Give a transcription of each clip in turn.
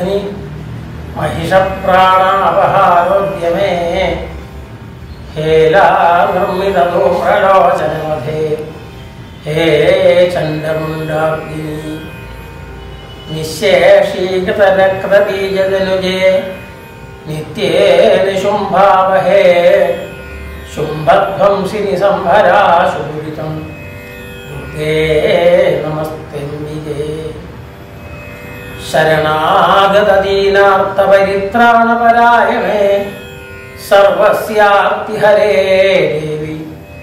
ധ്വനി महिषप्राणापहारोद्यमे हेलानिर्मितधूम्रलोचनमधे हे चण्डमुण्डाग्नि निःशेषीकृतरक्तबीजदनुजे नित्ये निशुम्भावहे शुम्भध्वंसिनि सम्भरा शोभितं दुर्गे नमस्तेऽम्बिके शरणागतदीनार्थपरित्राणपरायणे सर्वस्याप्तिहरे देवि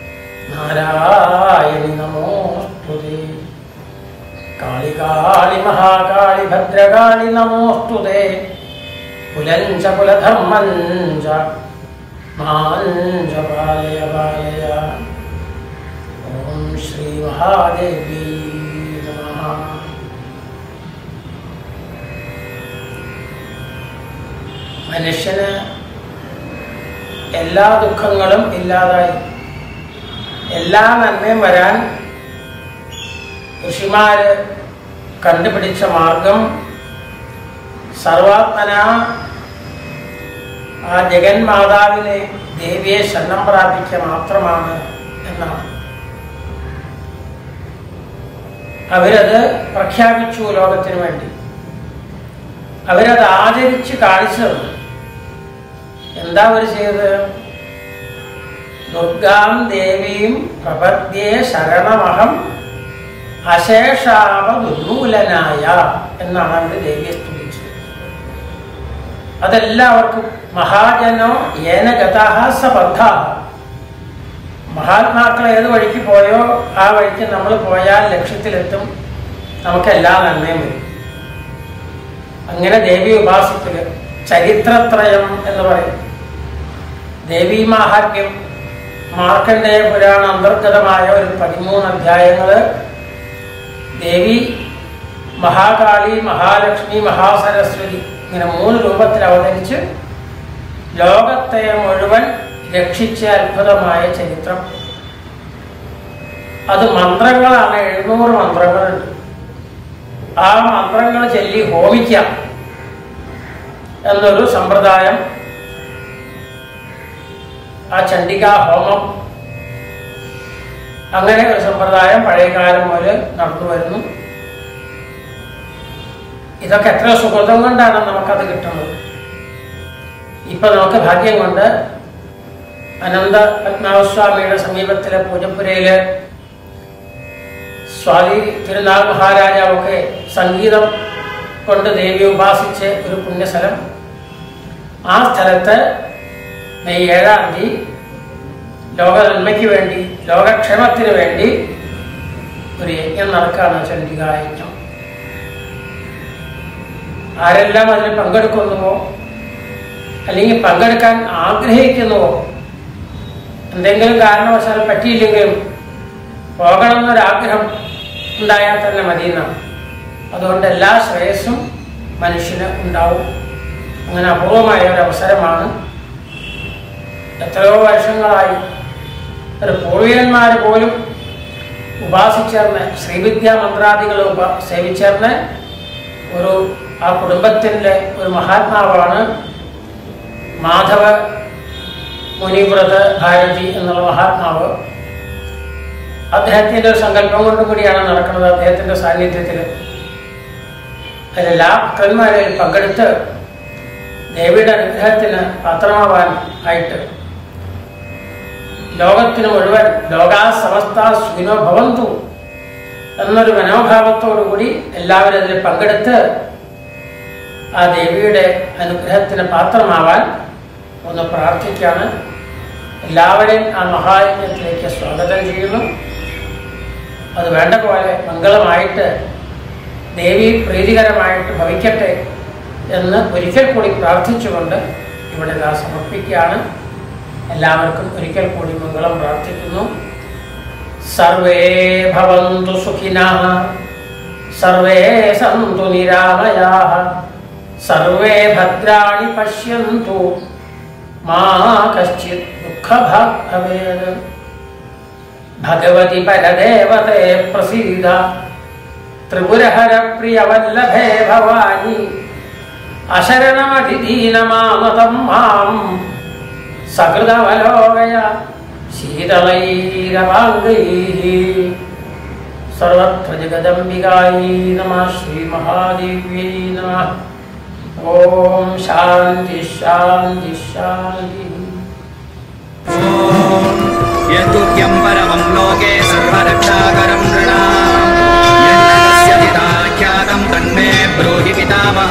नारायणि नमोऽस्तु ते काळि काळि महाकाळि भद्रकाळि नमोऽस्तु ते कुलं च कुलधर्मं च मां च पालय पालय ॐ श्रीमहादेवी नमः മനുഷ്യന് എല്ലാ ദുഃഖങ്ങളും ഇല്ലാതായി എല്ലാ നന്മയും വരാൻ ഋഷിമാര് കണ്ടുപിടിച്ച മാർഗം സർവാത്മന ആ ജഗന്മാതാവിനെ ദേവിയെ ശരണം പ്രാപിക്കുക മാത്രമാണ് എന്നാണ് അവരത് പ്രഖ്യാപിച്ചു ലോകത്തിന് വേണ്ടി അവരത് ആചരിച്ച് കാണിച്ചു തന്നു എന്താ അവർ ചെയ്തത് ദുർഗാം ദേവിയും പ്രപദ്യേ ശരണമഹം അശേഷാവ ദുർമൂലനായ എന്നാണ് അവർ ദേവിയെ സ്തുതിച്ചത് അതെല്ലാവർക്കും മഹാജനോ ഏന ഗതാഹ സബദ്ധ മഹാത്മാക്കൾ ഏത് വഴിക്ക് പോയോ ആ വഴിക്ക് നമ്മൾ പോയാൽ ലക്ഷ്യത്തിലെത്തും നമുക്ക് എല്ലാ നന്മയും വരും അങ്ങനെ ദേവി ഉപാസിക്കല് ചരിത്രത്രയം എന്ന് പറയും ദേവീ മാഹാത്മ്യം മാർക്കണ്ഡേയ പുരാണ അന്തർഗതമായ ഒരു പതിമൂന്ന് അധ്യായങ്ങള് ദേവി മഹാകാളി മഹാലക്ഷ്മി മഹാസരസ്വതി ഇങ്ങനെ മൂന്ന് രൂപത്തിൽ അവതരിച്ച് ലോകത്തെ മുഴുവൻ രക്ഷിച്ച അത്ഭുതമായ ചരിത്രം അത് മന്ത്രങ്ങളാണ് എഴുന്നൂറ് മന്ത്രങ്ങളുണ്ട് ആ മന്ത്രങ്ങൾ ചൊല്ലി ഹോമിക്കാം എന്നൊരു സമ്പ്രദായം ആ ചണ്ഡികാ ഹോമം അങ്ങനെ ഒരു സമ്പ്രദായം പഴയകാലം പോലെ നടന്നു വരുന്നു ഇതൊക്കെ എത്ര സുഹൃതം കൊണ്ടാണ് നമുക്കത് കിട്ടുന്നത് ഇപ്പൊ നമുക്ക് ഭാഗ്യം കൊണ്ട് അനന്ത പത്മനാഭസ്വാമിയുടെ സമീപത്തിലെ പൂജപ്പുരയില് സ്വാതി തിരുനാൾ മഹാരാജാവൊക്കെ സംഗീതം കൊണ്ട് ദേവി ഉപാസിച്ച് ഒരു പുണ്യസ്ഥലം ആ സ്ഥലത്ത് മെയ് ഏഴാം തീയതി ലോക നന്മയ്ക്ക് വേണ്ടി ലോകക്ഷേമത്തിന് വേണ്ടി ഒരു യജ്ഞം നടക്കുകയാണ് ചണ്ഡികാ യജ്ഞം ആരെല്ലാം അതിൽ പങ്കെടുക്കുന്നുവോ അല്ലെങ്കിൽ പങ്കെടുക്കാൻ ആഗ്രഹിക്കുന്നുവോ എന്തെങ്കിലും കാരണവശാൽ പറ്റിയില്ലെങ്കിലും പോകണമെന്നൊരാഗ്രഹം ഉണ്ടായാൽ തന്നെ മതിയെന്നാണ് അതുകൊണ്ട് എല്ലാ ശ്രേയസ്സും മനുഷ്യന് ഉണ്ടാവും അങ്ങനെ അപൂർവമായ ഒരു അവസരമാണ് എത്രയോ വർഷങ്ങളായി ഒരു പൂർവികന്മാർ പോലും ഉപാസിച്ചേർന്ന് ശ്രീവിദ്യാ മന്ത്രാദികൾ ഉപ സേവിച്ചേർന്ന് ഒരു ആ കുടുംബത്തിൻ്റെ ഒരു മഹാത്മാവാണ് മാധവ മുനിവ്രത ഭാരതി എന്നുള്ള മഹാത്മാവ് അദ്ദേഹത്തിന്റെ ഒരു സങ്കല്പം കൊണ്ടും കൂടിയാണ് നടക്കുന്നത് അദ്ദേഹത്തിന്റെ സാന്നിധ്യത്തിൽ അതിലെല്ലാ ഭക്തന്മാരിൽ പങ്കെടുത്ത് ദേവിയുടെ അനുഗ്രഹത്തിന് പാത്രമാവാൻ ആയിട്ട് ലോകത്തിന് മുഴുവൻ ലോകാ സമസ്ത സുഖിനോ ഭവന്തു എന്നൊരു മനോഭാവത്തോടുകൂടി എല്ലാവരും അതിൽ പങ്കെടുത്ത് ആ ദേവിയുടെ അനുഗ്രഹത്തിന് പാത്രമാവാൻ ഒന്ന് പ്രാർത്ഥിക്കുകയാണ് എല്ലാവരെയും ആ മഹായജ്ഞത്തിലേക്ക് സ്വാഗതം ചെയ്യുന്നു അത് വേണ്ട പോലെ മംഗളമായിട്ട് ദേവി പ്രീതികരമായിട്ട് ഭവിക്കട്ടെ എന്ന് ഒരിക്കൽ കൂടി പ്രാർത്ഥിച്ചുകൊണ്ട് ഇവിടെ ഇതാ സമർപ്പിക്കുകയാണ് എല്ലാവർക്കും ഒരിക്കൽ കൂടി മംഗളം പ്രാർത്ഥിക്കുന്നു സർവേ ഭവന്തു സുഖിനഃ സർവേ സന്തു നിരാമയാഃ സർവേ ഭദ്രാണി പശ്യന്തു മാ കശ്ചിത് ദുഃഖഭാഗ് ഭവേത് ഭഗവതി പരദേവതേ പ്രസീദ ത്രിപുരഹര പ്രിയവല്ലഭേ ഭവാനി അശരണമതിദീനമാമതം മാം സകൃതവലോകയ ശീതളൈരവാംഗൈ സർവത്ര ജഗദംബികായി നമ ശ്രീമഹാദേവ്യൈ നമ ഓം ശാന്തി ശാന്തി ശാന്തി यद्दुर्ग्यं परमं लोके सर्वरक्षाकरं नृणाम् यन्नस्य चिदाख्यातं तन्मे ब्रूहि पितामह